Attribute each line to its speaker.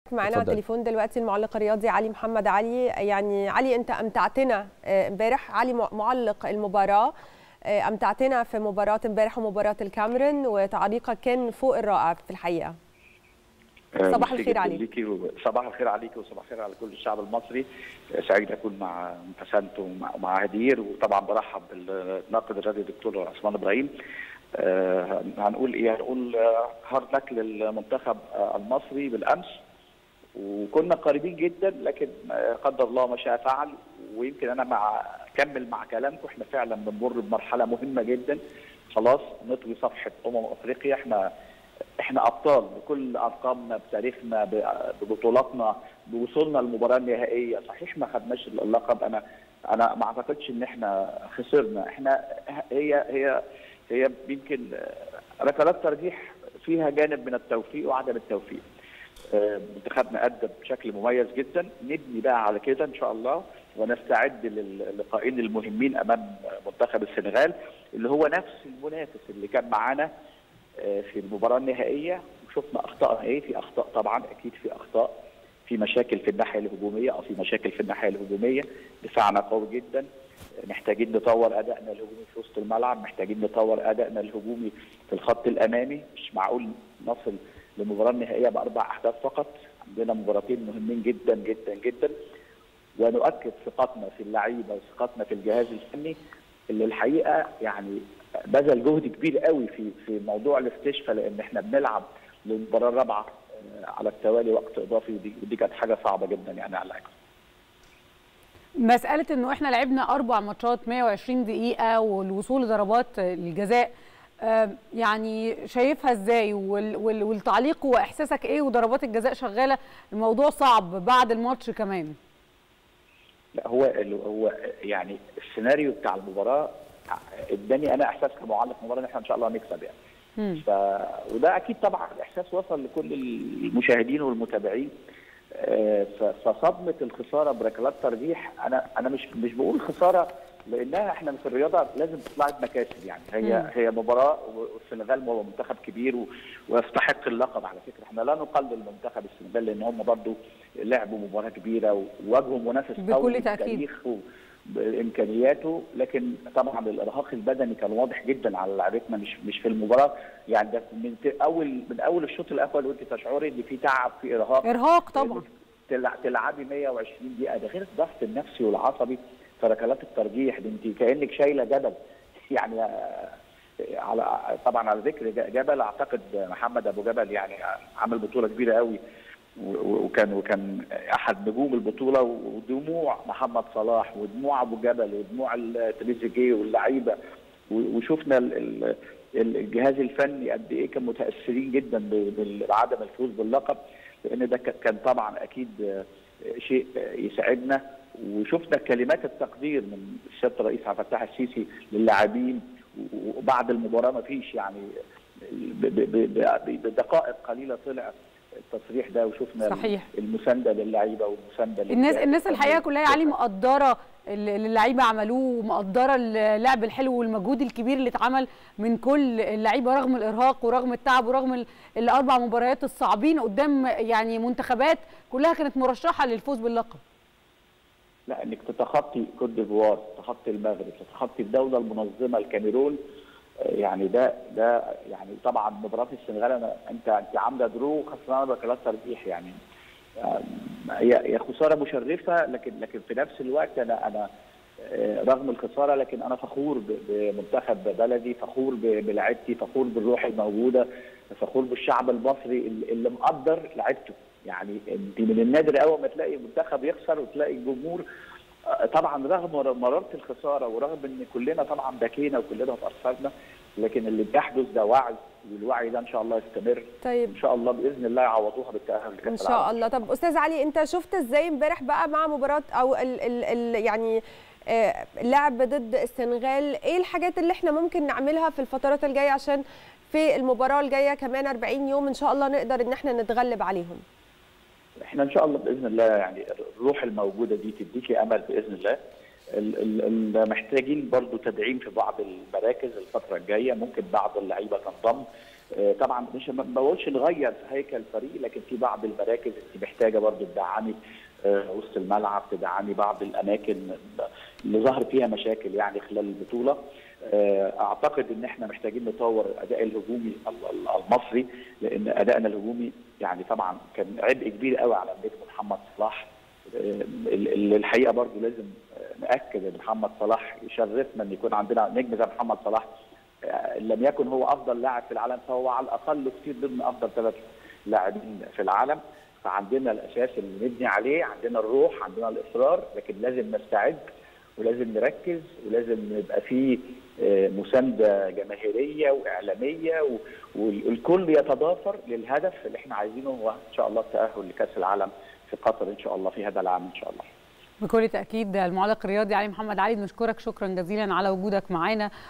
Speaker 1: معانا على
Speaker 2: اتفضل.
Speaker 1: التليفون دلوقتي المعلق الرياضي علي محمد علي يعني علي انت امتعتنا آه، امبارح علي مع- معلق المباراه آه، امتعتنا في مباراه امبارح ومباراه الكاميرون وتعليقك كان فوق الرائع في الحقيقه
Speaker 3: آه،
Speaker 1: صباح
Speaker 3: ميرسي
Speaker 1: الخير
Speaker 3: جداً
Speaker 1: عليك.
Speaker 3: ليكي و- صباح الخير عليكي وصباح الخير على كل الشعب المصري آه، سعيد اكون مع بسنت ومع مع هدير وطبعا برحب بالناقد الرياضي الدكتور عثمان ابراهيم آه، هنقول ايه هنقول آه، هارد لك للمنتخب آه، المصري بالامس وكنا قريبين جدا لكن آه، قدر الله ما شاء فعل ويمكن انا مع كمل مع كلامكم احنا فعلا بنمر بمرحله مهمه جدا خلاص نطوي صفحه امم افريقيا احنا احنا ابطال بكل ارقامنا بتاريخنا ب- ببطولاتنا بوصولنا للمباراه النهائيه صحيح ما خدناش اللقب انا انا ما اعتقدش ان احنا خسرنا احنا هي هي هي يمكن آه، ركلات ترجيح فيها جانب من التوفيق وعدم التوفيق آه، منتخبنا ادى بشكل مميز جدا نبني بقى على كده ان شاء الله ونستعد للقائين المهمين امام منتخب السنغال اللي هو نفس المنافس اللي كان معانا آه، في المباراه النهائيه وشفنا اخطائنا ايه في اخطاء طبعا اكيد في اخطاء في مشاكل في الناحيه الهجوميه او في مشاكل في الناحيه الهجوميه دفاعنا قوي جدا محتاجين نطور ادائنا الهجومي في وسط الملعب محتاجين نطور ادائنا الهجومي في الخط الامامي مش معقول نصل للمباراه النهائيه باربع اهداف فقط عندنا مباراتين مهمين جدا جدا جدا ونؤكد ثقتنا في اللعيبه وثقتنا في الجهاز الفني اللي الحقيقه يعني بذل جهد كبير قوي في في موضوع الاستشفاء لان احنا بنلعب للمباراه الرابعه آه، على التوالي وقت اضافي ودي, ودي كانت حاجه صعبه جدا يعني على اللعيبه
Speaker 4: مساله انه احنا لعبنا اربع ماتشات 120 دقيقه والوصول لضربات الجزاء آه، يعني شايفها ازاي وال- وال- والتعليق واحساسك ايه وضربات الجزاء شغاله الموضوع صعب بعد الماتش كمان
Speaker 3: لا هو ال- هو يعني السيناريو بتاع المباراه اداني انا احساس كمعلق مباراه ان احنا ان شاء الله هنكسب يعني
Speaker 4: مم.
Speaker 3: ف... وده اكيد طبعا الاحساس وصل لكل المشاهدين والمتابعين آه، ف- فصدمه الخساره بركلات ترجيح انا انا مش مش بقول خساره لانها احنا في الرياضه لازم تطلع بمكاسب يعني هي
Speaker 4: مم.
Speaker 3: هي مباراه والسنغال هو منتخب كبير و- ويستحق اللقب على فكره احنا لا نقلل منتخب السنغال لان هم برضه لعبوا مباراه كبيره وواجهوا منافس
Speaker 4: بكل
Speaker 3: قوي
Speaker 4: تأكيد.
Speaker 3: بتاريخه بامكانياته لكن طبعا الارهاق البدني كان واضح جدا على لعيبتنا مش مش في المباراه يعني ده من ت- اول من اول الشوط الاول وانت تشعري ان في تعب في ارهاق
Speaker 4: ارهاق طبعا
Speaker 3: تلع- تلعبي 120 دقيقه ده غير الضغط النفسي والعصبي في ركلات الترجيح ده انت كانك شايله جبل يعني آه، على طبعا على ذكر ج- جبل اعتقد محمد ابو جبل يعني عمل بطوله كبيره قوي و- و- وكان وكان احد نجوم البطوله ودموع محمد صلاح ودموع ابو جبل ودموع ال- تريزيجيه واللعيبه و- وشفنا ال- ال- ال- الجهاز الفني قد ايه كان متاثرين جدا ب- بعدم الفوز باللقب لان ده ك- كان طبعا اكيد آه، شيء آه، يسعدنا وشفنا كلمات التقدير من السياده الرئيس عبد الفتاح السيسي للاعبين و- وبعد المباراه ما فيش يعني ب- ب- ب- ب- بدقائق قليله طلع التصريح ده وشفنا
Speaker 4: صحيح.
Speaker 3: المسانده للعيبه والمسانده
Speaker 4: الناس
Speaker 3: للجهاز
Speaker 4: الناس الحقيقه
Speaker 3: الفني.
Speaker 4: كلها يا علي مقدره اللي اللعيبه عملوه ومقدره اللعب الحلو والمجهود الكبير اللي اتعمل من كل اللعيبه رغم الارهاق ورغم التعب ورغم ال- الاربع مباريات الصعبين قدام يعني منتخبات كلها كانت مرشحه للفوز باللقب
Speaker 3: لا انك تتخطي كوت ديفوار تتخطي المغرب تتخطي الدوله المنظمه الكاميرون آه، يعني ده ده يعني طبعا مباراه السنغال أنا انت انت عامله درو خسرانه بركلات ترجيح يعني آه، هي هي خساره مشرفه لكن لكن في نفس الوقت انا انا آه، رغم الخساره لكن انا فخور ب- بمنتخب بلدي فخور ب- بلعبتي فخور بالروح الموجوده فخور بالشعب المصري اللي اللي مقدر لعبته يعني انت من النادر قوي ما تلاقي منتخب يخسر وتلاقي الجمهور آه، طبعا رغم مراره الخساره ورغم ان كلنا طبعا بكينا وكلنا اتاثرنا لكن اللي بيحدث ده وعي والوعي ده ان شاء الله يستمر
Speaker 1: طيب
Speaker 3: ان شاء الله باذن الله يعوضوها بالتاهل لكاس
Speaker 1: ان شاء
Speaker 3: العالم.
Speaker 1: الله طب استاذ علي انت شفت ازاي امبارح بقى مع مباراه او ال ال ال يعني آه، اللعب ضد السنغال ايه الحاجات اللي احنا ممكن نعملها في الفترات الجايه عشان في المباراه الجايه كمان 40 يوم ان شاء الله نقدر ان احنا نتغلب عليهم
Speaker 3: احنا ان شاء الله باذن الله يعني الروح الموجوده دي تديكي امل باذن الله ال- ال- ال- محتاجين برضو تدعيم في بعض المراكز الفتره الجايه ممكن بعض اللعيبه تنضم طبعا مش ما بقولش نغير في هيكل الفريق لكن في بعض المراكز انت محتاجه برضو تدعمي وسط الملعب تدعمي بعض الاماكن اللي ظهر فيها مشاكل يعني خلال البطوله اعتقد ان احنا محتاجين نطور الاداء الهجومي المصري لان ادائنا الهجومي يعني طبعا كان عبء كبير قوي على النجم محمد صلاح اللي الحقيقه برضو لازم ناكد ان محمد صلاح يشرفنا ان يكون عندنا نجم زي محمد صلاح لم يكن هو افضل لاعب في العالم فهو على الاقل كثير ضمن افضل ثلاث لاعبين في العالم فعندنا الاساس اللي نبني عليه عندنا الروح عندنا الاصرار لكن لازم نستعد ولازم نركز ولازم يبقى في مسانده جماهيريه واعلاميه والكل يتضافر للهدف اللي احنا عايزينه هو ان شاء الله التاهل لكاس العالم في قطر ان شاء الله في هذا العام ان شاء الله.
Speaker 4: بكل تاكيد المعلق الرياضي علي محمد علي بنشكرك شكرا جزيلا على وجودك معانا